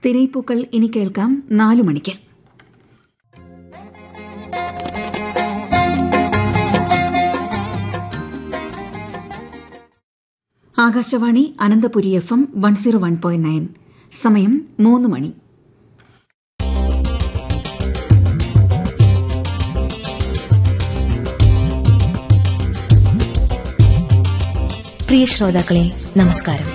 തിരയിപ്പൂക്കൾ ഇനി കേൾക്കാം നാലു മണിക്ക് Akashvani Ananthapuri F M one zero one point nine സമയം മൂന്ന് മണി പ്രിയ ശ്രോതാക്കളെ നമസ്കാരം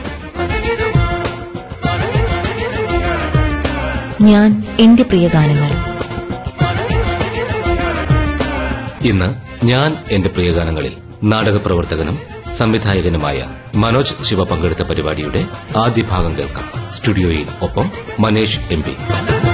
ഞാൻ എന്റെ പ്രിയ ഗാനങ്ങൾ ഇന്ന് ഞാൻ എന്റെ പ്രിയഗാനങ്ങളിൽ നാടക പ്രവർത്തകനും സംവിധായകനുമായ മനോജ് ശിവ പങ്കെടുത്ത പരിപാടിയുടെ ആദ്യ ഭാഗം കേൾക്കാം സ്റ്റുഡിയോയിൽ ഒപ്പം മനേഷ് എം പി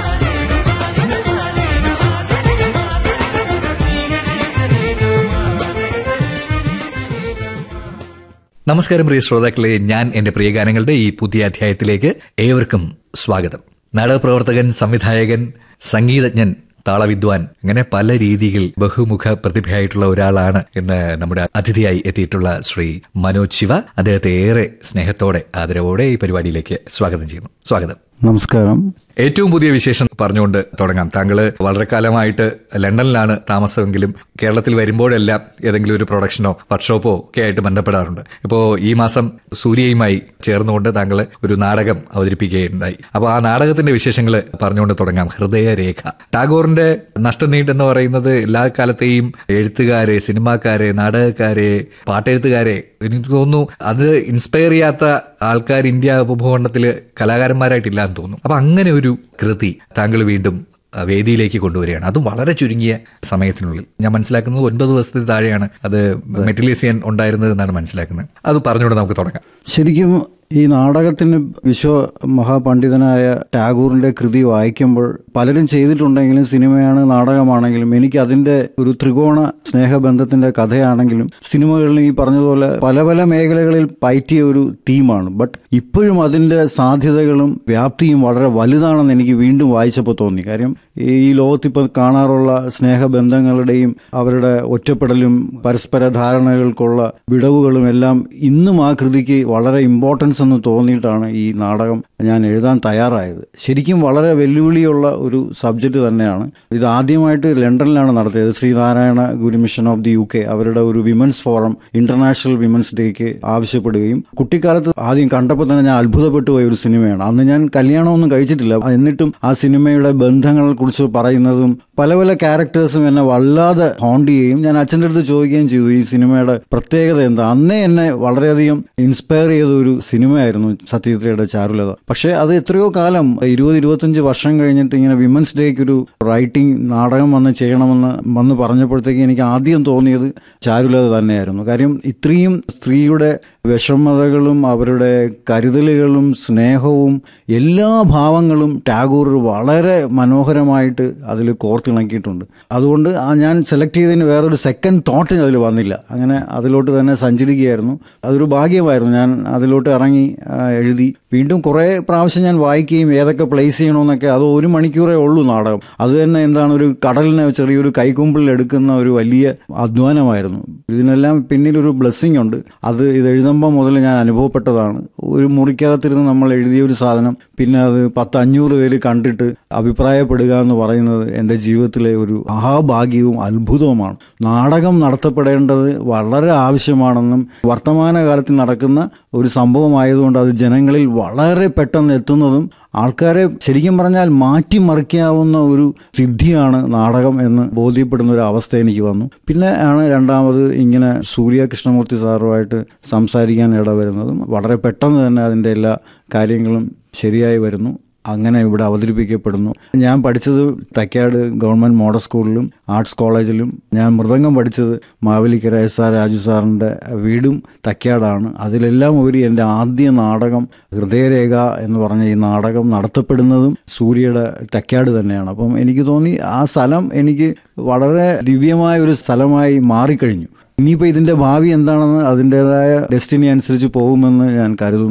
നമസ്കാരം പ്രിയ ശ്രോതാക്കളെ ഞാൻ എന്റെ പ്രിയ ഗാനങ്ങളുടെ ഈ പുതിയ അധ്യായത്തിലേക്ക് ഏവർക്കും സ്വാഗതം നാടകപ്രവർത്തകൻ സംവിധായകൻ സംഗീതജ്ഞൻ താളവിദ്വാൻ അങ്ങനെ പല രീതിയിൽ ബഹുമുഖ പ്രതിഭയായിട്ടുള്ള ഒരാളാണ് ഇന്ന് നമ്മുടെ അതിഥിയായി എത്തിയിട്ടുള്ള ശ്രീ മനോജ് ശിവ അദ്ദേഹത്തെ ഏറെ സ്നേഹത്തോടെ ആദരവോടെ ഈ പരിപാടിയിലേക്ക് സ്വാഗതം ചെയ്യുന്നു സ്വാഗതം നമസ്കാരം ഏറ്റവും പുതിയ വിശേഷം പറഞ്ഞുകൊണ്ട് തുടങ്ങാം താങ്കൾ വളരെ കാലമായിട്ട് ലണ്ടനിലാണ് താമസമെങ്കിലും കേരളത്തിൽ വരുമ്പോഴെല്ലാം ഏതെങ്കിലും ഒരു പ്രൊഡക്ഷനോ വർക്ക്ഷോപ്പോ ഒക്കെ ആയിട്ട് ബന്ധപ്പെടാറുണ്ട് ഇപ്പോൾ ഈ മാസം സൂര്യയുമായി ചേർന്നുകൊണ്ട് താങ്കൾ ഒരു നാടകം അവതരിപ്പിക്കുകയുണ്ടായി അപ്പോൾ ആ നാടകത്തിന്റെ വിശേഷങ്ങൾ പറഞ്ഞുകൊണ്ട് തുടങ്ങാം ഹൃദയരേഖ ടാഗോറിന്റെ നഷ്ടനീട്ട് എന്ന് പറയുന്നത് എല്ലാ കാലത്തെയും എഴുത്തുകാരെ സിനിമാക്കാരെ നാടകക്കാരെ പാട്ടെഴുത്തുകാരെ എനിക്ക് തോന്നുന്നു അത് ഇൻസ്പയർ ചെയ്യാത്ത ആൾക്കാർ ഇന്ത്യ ഉപഭൂഖണ്ഡത്തിൽ കലാകാരന്മാരായിട്ടില്ല എന്ന് തോന്നുന്നു അപ്പൊ അങ്ങനെ ഒരു കൃതി താങ്കൾ വീണ്ടും അഹ്, വേദിയിലേക്ക് കൊണ്ടുവരികയാണ് അതും വളരെ ചുരുങ്ങിയ സമയത്തിനുള്ളിൽ ഞാൻ മനസ്സിലാക്കുന്നത് ഒൻപത് ദിവസത്തിൽ താഴെയാണ് അത് മെറ്റീരിയലൈസ് ചെയ്യാൻ ഉണ്ടായിരുന്നത് എന്നാണ് മനസ്സിലാക്കുന്നത് അത് പറഞ്ഞുകൊണ്ട് നമുക്ക് തുടങ്ങാം ശരിക്കും ഈ നാടകത്തിന് വിശ്വ മഹാപണ്ഡിതനായ ടാഗോറിന്റെ കൃതി വായിക്കുമ്പോൾ പലരും ചെയ്തിട്ടുണ്ടെങ്കിലും സിനിമയാണ് നാടകമാണെങ്കിലും എനിക്ക് അതിന്റെ ഒരു ത്രികോണ സ്നേഹബന്ധത്തിന്റെ കഥയാണെങ്കിലും സിനിമകളിൽ ഈ പറഞ്ഞതുപോലെ പല പല മേഖലകളിൽ പയറ്റിയ ഒരു തീമാണ് ബട്ട് ഇപ്പോഴും അതിന്റെ സാധ്യതകളും വ്യാപ്തിയും വളരെ വലുതാണെന്ന് എനിക്ക് വീണ്ടും വായിച്ചപ്പോൾ തോന്നി കാര്യം ഈ ലോകത്തിപ്പോൾ കാണാറുള്ള സ്നേഹബന്ധങ്ങളുടെയും അവരുടെ ഒറ്റപ്പെടലും പരസ്പര ധാരണകൾക്കുള്ള വിടവുകളും എല്ലാം ഇന്നും ആ കൃതിക്ക് വളരെ ഇമ്പോർട്ടൻസ് എന്ന് തോന്നിയിട്ടാണ് ഈ നാടകം ഞാൻ എഴുതാൻ തയ്യാറായത് ശരിക്കും വളരെ വെല്ലുവിളിയുള്ള ഒരു സബ്ജക്റ്റ് തന്നെയാണ് ഇത് ആദ്യമായിട്ട് ലണ്ടനിലാണ് നടത്തിയത് ശ്രീനാരായണ ഗുരു mission of the U K അവരുടെ ഒരു വിമൻസ് ഫോറം ഇന്റർനാഷണൽ വിമൻസ് ഡേക്ക് ആവശ്യപ്പെടുകയും കുട്ടിക്കാലത്ത് ആദ്യം കണ്ടപ്പോൾ തന്നെ ഞാൻ അത്ഭുതപ്പെട്ടു പോയ ഒരു സിനിമയാണ് അന്ന് ഞാൻ കല്യാണമൊന്നും കഴിച്ചിട്ടില്ല എന്നിട്ടും ആ സിനിമയുടെ ബന്ധങ്ങളെ കുറിച്ച് പറയുന്നതും പല പല ക്യാരക്ടേഴ്സും എന്നെ വല്ലാതെ ഹോണ്ട് ചെയ്യുകയും ഞാൻ അച്ഛൻ്റെ അടുത്ത് ചോദിക്കുകയും ചെയ്തു ഈ സിനിമയുടെ പ്രത്യേകത എന്താ അന്നേ എന്നെ വളരെയധികം ഇൻസ്പയർ ചെയ്ത ഒരു സിനിമയായിരുന്നു സത്യജിത്രയുടെ ചാരുലത പക്ഷേ അത് എത്രയോ കാലം ഇരുപത് ഇരുപത്തഞ്ച് വർഷം കഴിഞ്ഞിട്ട് ഇങ്ങനെ വിമൻസ് ഡേക്ക് ഒരു റൈറ്റിംഗ് നാടകം വന്ന് ചെയ്യണമെന്ന് വന്ന് പറഞ്ഞപ്പോഴത്തേക്ക് എനിക്ക് ആദ്യം തോന്നിയത് ചാരുലത തന്നെയായിരുന്നു കാര്യം ഇത്രയും സ്ത്രീയുടെ വിഷമതകളും അവരുടെ കരുതലുകളും സ്നേഹവും എല്ലാ ഭാവങ്ങളും ടാഗോർ വളരെ മനോഹരമായിട്ട് അതിൽ കോർത്തിണക്കിയിട്ടുണ്ട് അതുകൊണ്ട് ആ ഞാൻ സെലക്ട് ചെയ്തതിന് വേറൊരു സെക്കൻഡ് തോട്ട് അതിൽ വന്നില്ല അങ്ങനെ അതിലോട്ട് തന്നെ സഞ്ചരിക്കുകയായിരുന്നു അതൊരു ഭാഗ്യമായിരുന്നു ഞാൻ അതിലോട്ട് ഇറങ്ങി ആ, എഴുതി വീണ്ടും കുറേ പ്രാവശ്യം ഞാൻ വായിക്കുകയും ഏതൊക്കെ പ്ലേസ് ചെയ്യണമെന്നൊക്കെ അത് ഒരു മണിക്കൂറേ ഉള്ളൂ നാടകം അത് തന്നെ എന്താണ് ഒരു കടലിനെ ചെറിയൊരു കൈക്കുമ്പിളിൽ എടുക്കുന്ന ഒരു വലിയ അധ്വാനമായിരുന്നു ഇതിനെല്ലാം പിന്നിലൊരു ബ്ലെസ്സിങ് ഉണ്ട് അത് ഇത് എഴുതുമ്പോൾ മുതൽ ഞാൻ അനുഭവപ്പെട്ടതാണ് ഒരു മുറിക്കകത്തിരുന്ന് നമ്മൾ എഴുതിയ ഒരു സാധനം പിന്നെ അത് പത്ത് അഞ്ഞൂറ് പേര് കണ്ടിട്ട് അഭിപ്രായപ്പെടുക എന്ന് പറയുന്നത് എൻ്റെ ജീവിതത്തിലെ ഒരു മഹാഭാഗ്യവും അത്ഭുതവുമാണ് നാടകം നടത്തപ്പെടേണ്ടത് വളരെ ആവശ്യമാണെന്നും വർത്തമാനകാലത്തിൽ നടക്കുന്ന ഒരു സംഭവമായതുകൊണ്ട് അത് ജനങ്ങളിൽ വളരെ പെട്ടെന്ന് എത്തുന്നതും ആൾക്കാരെ ശരിക്കും പറഞ്ഞാൽ മാറ്റിമറിക്കാവുന്ന ഒരു സിദ്ധിയാണ് നാടകം എന്ന് ബോധ്യപ്പെടുന്ന ഒരു അവസ്ഥ എനിക്ക് വന്നു പിന്നെ ആണ് രണ്ടാമത് ഇങ്ങനെ സൂര്യ കൃഷ്ണമൂർത്തി സാറുമായിട്ട് സംസാരിക്കാൻ ഇടവരുന്നതും വളരെ പെട്ടെന്ന് തന്നെ അതിൻ്റെ എല്ലാ കാര്യങ്ങളും ശരിയായി വരുന്നു അങ്ങനെ ഇവിടെ അവതരിപ്പിക്കപ്പെടുന്നു ഞാൻ പഠിച്ചത് തൈക്കാട് ഗവൺമെൻറ് മോഡൽ സ്കൂളിലും ആർട്സ് കോളേജിലും ഞാൻ മൃദംഗം പഠിച്ചത് മാവേലിക്കര എസ് ആർ രാജു സാറിൻ്റെ വീടും തൈക്കാടാണ് അതിലെല്ലാം ഉപരി എൻ്റെ ആദ്യ നാടകം ഹൃദയരേഖ എന്ന് പറഞ്ഞ ഈ നാടകം നടത്തപ്പെടുന്നതും സൂര്യയുടെ തൈക്കാട് തന്നെയാണ് അപ്പം എനിക്ക് തോന്നി ആ സ്ഥലം എനിക്ക് വളരെ ദിവ്യമായ ഒരു സ്ഥലമായി മാറിക്കഴിഞ്ഞു ഇനിയിപ്പോൾ ഇതിൻ്റെ ഭാവി എന്താണെന്ന് അതിൻ്റെതായ ഡെസ്റ്റിനി അനുസരിച്ച് പോകുമെന്ന് ഞാൻ കരുതുന്നു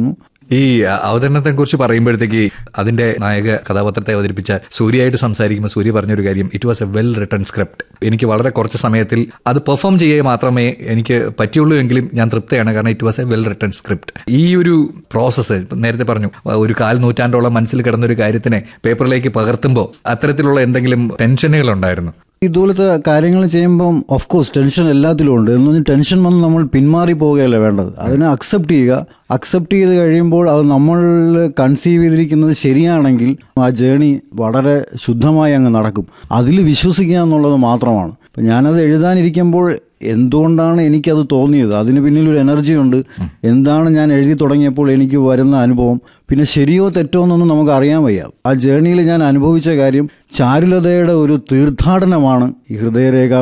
ഈ അവതരണത്തെ കുറിച്ച് പറയുമ്പോഴത്തേക്ക് അതിന്റെ നായക കഥാപാത്രത്തെ അവതരിപ്പിച്ച സൂര്യയായിട്ട് സംസാരിക്കുമ്പോൾ സൂര്യ പറഞ്ഞൊരു കാര്യം it was a well written script എനിക്ക് വളരെ കുറച്ച് സമയത്തിൽ അത് പെർഫോം ചെയ്യുക മാത്രമേ എനിക്ക് പറ്റിയുള്ളൂ എങ്കിലും ഞാൻ തൃപ്തയാണ് കാരണം it was a well written script ഈ ഒരു പ്രോസസ്സ് നേരത്തെ പറഞ്ഞു ഒരു കാൽ നൂറ്റാണ്ടോളം മനസ്സിൽ കിടന്ന ഒരു കാര്യത്തിനെ പേപ്പറിലേക്ക് പകർത്തുമ്പോൾ അത്തരത്തിലുള്ള എന്തെങ്കിലും ടെൻഷനുകൾ ഉണ്ടായിരുന്നു ഇതുപോലത്തെ കാര്യങ്ങൾ ചെയ്യുമ്പം ഓഫ് കോഴ്സ് ടെൻഷൻ എല്ലാത്തിലും ഉണ്ട് എന്ന് പറഞ്ഞാൽ ടെൻഷൻ വന്ന് നമ്മൾ പിന്മാറി പോവുകയല്ല വേണ്ടത് അതിനെ അക്സെപ്റ്റ് ചെയ്യുക അക്സെപ്റ്റ് ചെയ്ത് കഴിയുമ്പോൾ അത് നമ്മൾ കൺസീവ് ചെയ്തിരിക്കുന്നത് ശരിയാണെങ്കിൽ ആ ജേണി വളരെ ശുദ്ധമായി അങ്ങ് നടക്കും അതിൽ വിശ്വസിക്കുക എന്നുള്ളത് മാത്രമാണ് അപ്പം ഞാനത് എഴുതാനിരിക്കുമ്പോൾ എന്തുകൊണ്ടാണ് എനിക്കത് തോന്നിയത് അതിന് പിന്നിൽ ഒരു എനർജി ഉണ്ട് എന്താണ് ഞാൻ എഴുതി തുടങ്ങിയപ്പോൾ എനിക്ക് വരുന്ന അനുഭവം പിന്നെ ശരിയോ തെറ്റോ എന്നൊന്നും നമുക്ക് അറിയാൻ വയ്യ ആ ജേണിയിൽ ഞാൻ അനുഭവിച്ച കാര്യം ചാരുലതയുടെ ഒരു തീർത്ഥാടനമാണ് ഈ ഹൃദയരേഖ